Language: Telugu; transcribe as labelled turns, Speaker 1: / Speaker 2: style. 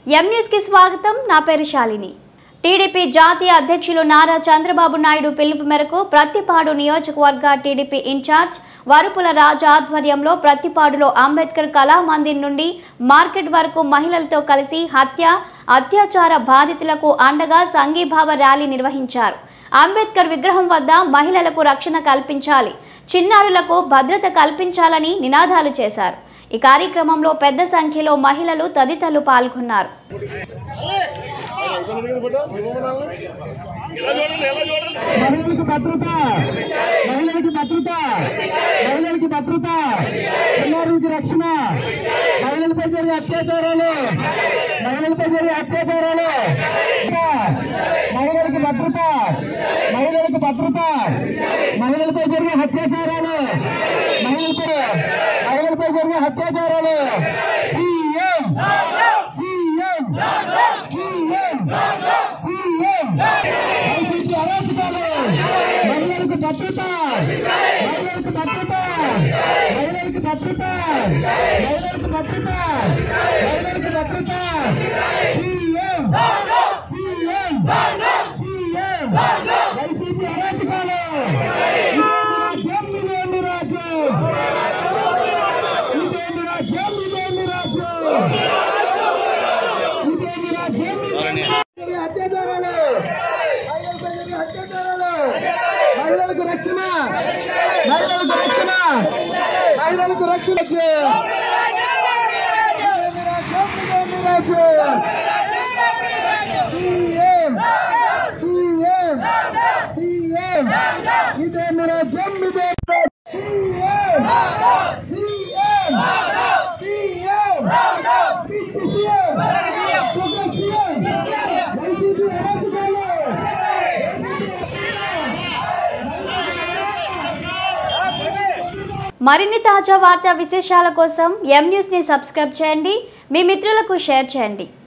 Speaker 1: ఎం న్యూస్కి స్వాగతం నా పేరు శాలిని టీడీపీ జాతీయ అధ్యక్షులు నారా చంద్రబాబు నాయుడు పిలుపు మేరకు ప్రత్తిపాడు నియోజకవర్గ టీడీపీ ఇన్ఛార్జ్ వరుపుల రాజు ఆధ్వర్యంలో ప్రత్తిపాడులో అంబేద్కర్ కళామందిర్ నుండి మార్కెట్ వరకు మహిళలతో కలిసి హత్య అత్యాచార బాధితులకు అండగా సంఘీభావ ర్యాలీ నిర్వహించారు అంబేద్కర్ విగ్రహం వద్ద మహిళలకు రక్షణ కల్పించాలి చిన్నారులకు భద్రత కల్పించాలని నినాదాలు చేశారు ఈ కార్యక్రమంలో పెద్ద సంఖ్యలో మహిళలు తదితరులు పాల్గొన్నారు
Speaker 2: మహిళలకు భద్రత మహిళలకు భద్రత మహిళలకు భద్రత చిన్నారులకి రక్షణ మహిళలపై జరిగే అత్యాచారాలు మహిళలపై జరిగే అత్యాచారాలు మహిళలకు భద్రత మహిళలకు భద్రత మహిళలపై జరిగే అత్యాచారాలు మహిళలపై మహిళలపై జరిగే అత్యాచారాలు CM CM CM CM YCP అరాచకాలు మహిళలకు భద్రత మహిళలకు భద్రత మహిళలకు భద్రత మహిళలకు భద్రత మహిళలకు భద్రత సీఎం సీఎం సీఎం వైసీపీ అరాచకాలు ఇదేమి రాజ్యం ఇదేమి రాజ్యం ఇదేమి రాజ్యం ఇదేమి రాజ్యం ఇదేమి రాజ్యం అత్యాచారాలు మహిళలపై జరిగే అత్యాచారాలు మహిళలకు రక్షణ మహిళలకు రక్షణ మహిళలకు రక్షణ సీఎం సీఎం సీఎం ఇదే మేరా జమ్ ఇదే సీఎం సీఎం సీఎం పిచ్చి సీఎం కుక్క సీఎం వైసీపీ అరాచకాలు
Speaker 1: మరిన్ని తాజా వార్తా విశేషాల కోసం ఎం న్యూస్ని సబ్స్క్రైబ్ చేయండి మీ మిత్రులకు షేర్ చేయండి